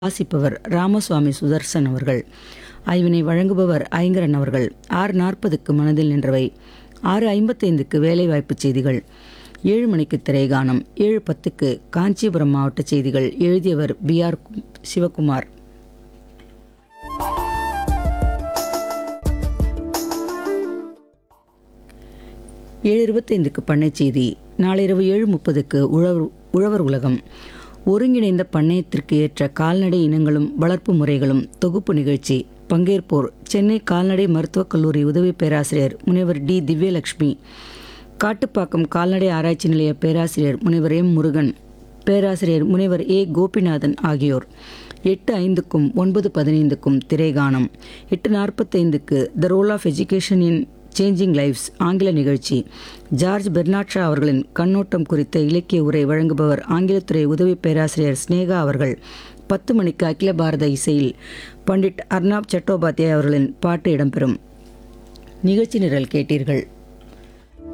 வாசிப்பவர் ராமசுவாமி சுதர்சன் அவர்கள் ஆய்வினை வழங்குபவர் ஐங்கரன் அவர்கள் ஆறு நாற்பதுக்கு மனதில் நின்றவை ஆறு ஐம்பத்தைந்துக்கு வேலைவாய்ப்புச் செய்திகள் ஏழு மணிக்கு திரைகானம் ஏழு பத்துக்கு காஞ்சிபுரம் மாவட்ட செய்திகள் எழுதியவர் பி ஆர் சிவகுமார் ஏழு இருபத்தைந்துக்கு பண்ணைச் செய்தி நாளிரவு ஏழு முப்பதுக்கு உழவர் உழவர் உலகம் ஒருங்கிணைந்த பண்ணையத்திற்கு ஏற்ற கால்நடை இனங்களும் வளர்ப்பு முறைகளும் தொகுப்பு நிகழ்ச்சி பங்கேற்போர் சென்னை கால்நடை மருத்துவக் கல்லூரி உதவி பேராசிரியர் முனைவர் டி திவ்யலட்சுமி காட்டுப்பாக்கம் கால்நடை ஆராய்ச்சி நிலைய பேராசிரியர் முனைவர் எம் முருகன் பேராசிரியர் முனைவர் ஏ கோபிநாதன் ஆகியோர் எட்டு ஐந்துக்கும் ஒன்பது பதினைந்துக்கும் திரைகானம் எட்டு நாற்பத்தைந்துக்கு the role of education in changing lives ஆங்கில நிகழ்ச்சி ஜார்ஜ் பெர்னாட்ஷா அவர்களின் கண்ணோட்டம் குறித்த இலக்கிய உரை வழங்குபவர் ஆங்கிலத்துறை உதவி பேராசிரியர் ஸ்னேகா அவர்கள் பத்து மணிக்கு அகில பாரத இசையில் பண்டிட் அர்னாப் சட்டோபாத்யாய் அவர்களின் பாட்டு இடம்பெறும் நிகழ்ச்சி நிரல் கேட்டீர்கள்